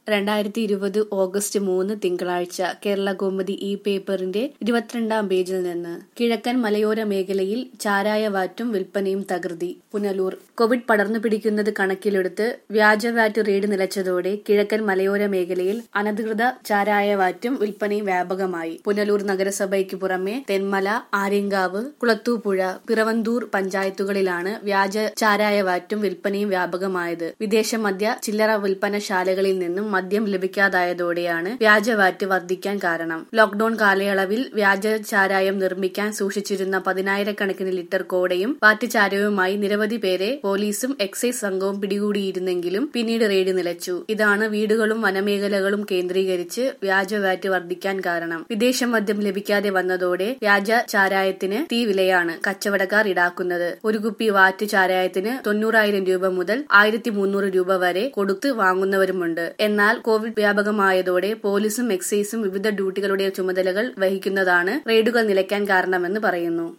രണ്ടായിരത്തി ഇരുപത് ഓഗസ്റ്റ് മൂന്ന് തിങ്കളാഴ്ച കേരള കൗമുദി ഈ പേപ്പറിന്റെ ഇരുപത്തിരണ്ടാം പേജിൽ നിന്ന് കിഴക്കൻ മലയോര മേഖലയിൽ ചാരായവാറ്റും വിൽപ്പനയും തകൃതി പുനലൂർ കോവിഡ് പടർന്നു പിടിക്കുന്നത് കണക്കിലെടുത്ത് വ്യാജവാറ്റ് റെയ്ഡ് നിലച്ചതോടെ കിഴക്കൻ മലയോര മേഖലയിൽ അനധികൃത ചാരായവാറ്റും വിൽപ്പനയും വ്യാപകമായി പുനലൂർ നഗരസഭയ്ക്ക് പുറമെ തെന്മല ആര്യങ്കാവ് കുളത്തൂപ്പുഴ പിറവന്തൂർ പഞ്ചായത്തുകളിലാണ് വ്യാജ ചാരായവാറ്റും വിൽപ്പനയും വ്യാപകമായത് വിദേശ മദ്യ ചില്ലറ വിൽപ്പനശാലകളിൽ നിന്നും മദ്യം ലഭിക്കാതായതോടെയാണ് വ്യാജവാറ്റ് വർദ്ധിക്കാൻ കാരണം ലോക്ഡൌൺ കാലയളവിൽ വ്യാജ ചാരായം നിർമ്മിക്കാൻ സൂക്ഷിച്ചിരുന്ന പതിനായിരക്കണക്കിന് ലിറ്റർ കോടയും വാറ്റ് ചാരവുമായി നിരവധി പേരെ പോലീസും എക്സൈസ് സംഘവും പിടികൂടിയിരുന്നെങ്കിലും പിന്നീട് റെയ്ഡ് നിലച്ചു ഇതാണ് വീടുകളും വനമേഖലകളും കേന്ദ്രീകരിച്ച് വ്യാജവാറ്റ് വർദ്ധിക്കാൻ കാരണം വിദേശ മദ്യം ലഭിക്കാതെ വന്നതോടെ വ്യാജ ചാരായത്തിന് തീ വിലയാണ് കച്ചവടക്കാർ ഈടാക്കുന്നത് ഒരു കുപ്പി വാറ്റ് ചാരായത്തിന് തൊണ്ണൂറായിരം രൂപ മുതൽ ആയിരത്തി മുന്നൂറ് രൂപ വരെ കൊടുത്ത് വാങ്ങുന്നവരുമുണ്ട് എന്നാൽ കോവിഡ് വ്യാപകമായതോടെ പോലീസും എക്സൈസും വിവിധ ഡ്യൂട്ടികളുടെ ചുമതലകൾ വഹിക്കുന്നതാണ് റെയ്ഡുകൾ നിലയ്ക്കാൻ കാരണമെന്ന് പറയുന്നു